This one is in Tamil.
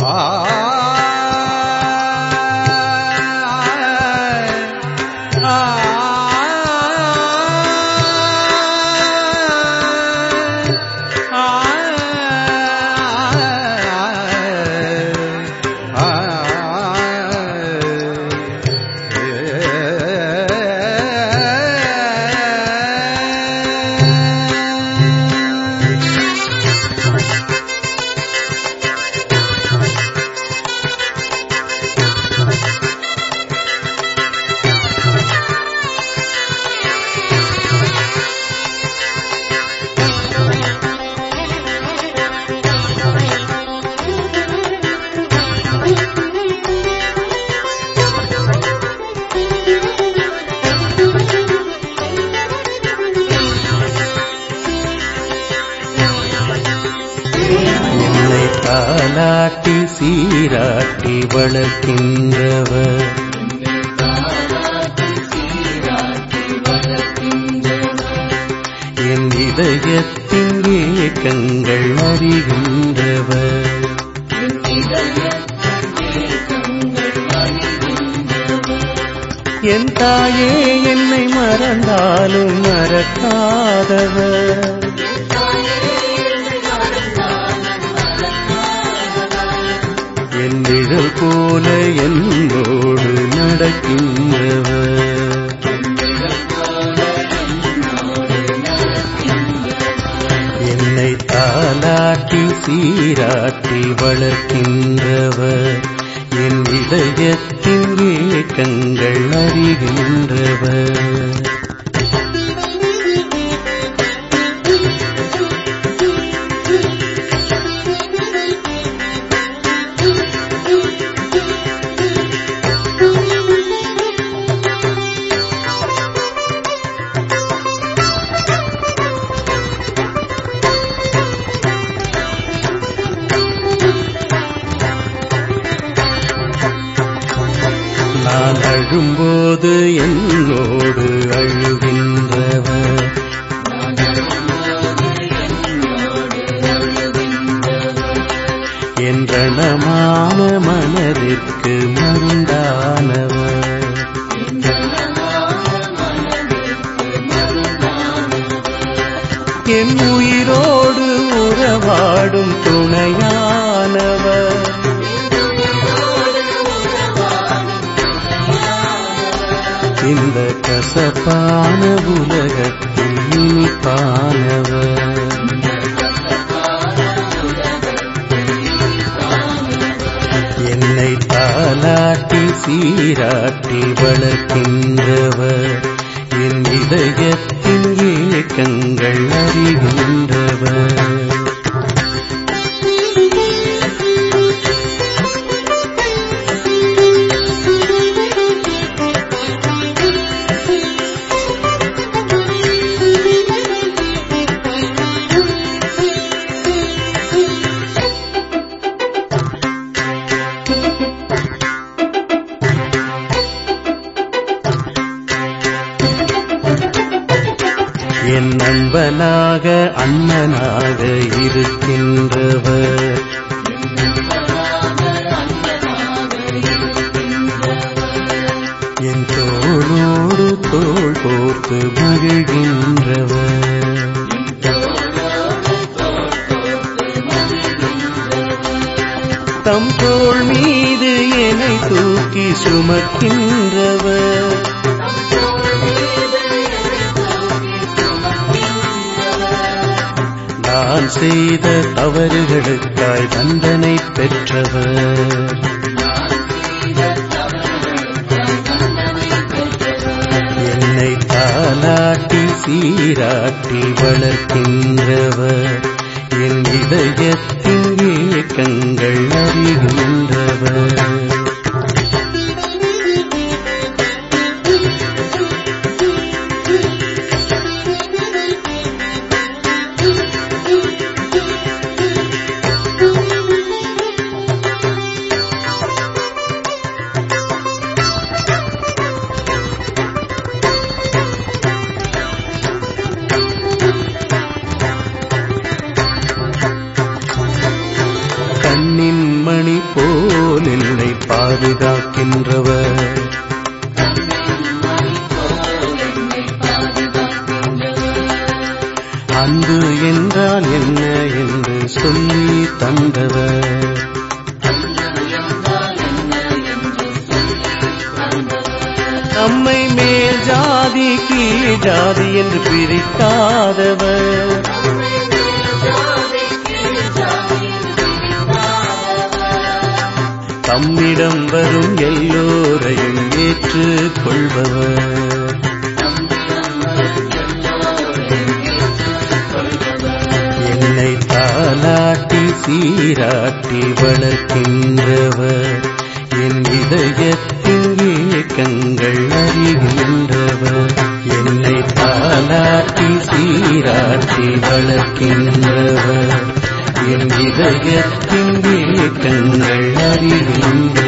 என்னை தாலாட்டி சீராட்டி வளர்க்கின்றவர் என் இதயத்தின் ஏக்கங்கள் அறிகின்றவர் என் தாயே என்னை மறந்தாலும் மறக்காதவர் என் நிழல் போல என்னோடு நடக்கின்றவர் என்னை தாலாட்டி சீராட்டி வளர்க்கின்றவர் என் இதயத்தின் ஏக்கங்கள் அறிகின்றவர் நான் அழும்போது என்னோடு அழுகின்றவர் என்றனமான மனதிற்கு மருந்தானவர் என் உயிரோடு உறவாடும் துணையானவர் இந்த கசப்பான உலகத்தில் இனிப்பானவர் என்னை தாலாட்டி சீராட்டி வளர்க்கின்றவர் என் இதயத்தின் ஏக்கங்கள் அறிகின்றவர் என் நண்பனாக அண்ணனாக இருக்கின்றவர் என் தோளோடு தோள் கோர்த்து மகிழ்கின்றவர் தம் தோள் மீது என்னை தூக்கி சுமக்கின்றவர் நான் செய்த தவறுகளுக்காய் தண்டனை பெற்றவர் என்னை தாலாட்டி சீராட்டி வளர்க்கின்றவர் என் இதயத்தின் ஏக்கங்கள் அறிகின்றவர் கண்ணின் மணி போ காக்கின்றவர் அன்பு என்றால் என்ன என்று சொல்லி தந்தவர் நம்மை மேல் ஜாதி கீழ் ஜாதி என்று பிரிக்காதவர் தம்மிடம் வரும் எல்லோரையும் ஏற்றுக் கொள்பவர் என்னை தாலாட்டி சீராட்டி வளர்க்கின்றவர் என் இதயத்தின் ஏக்கங்கள் அறிகின்றவர் என்னை தாலாட்டி சீராட்டி வளர்க்கின்றவர் என் இதயத்தின் ஏக்கங்கள் அறிகின்றவர்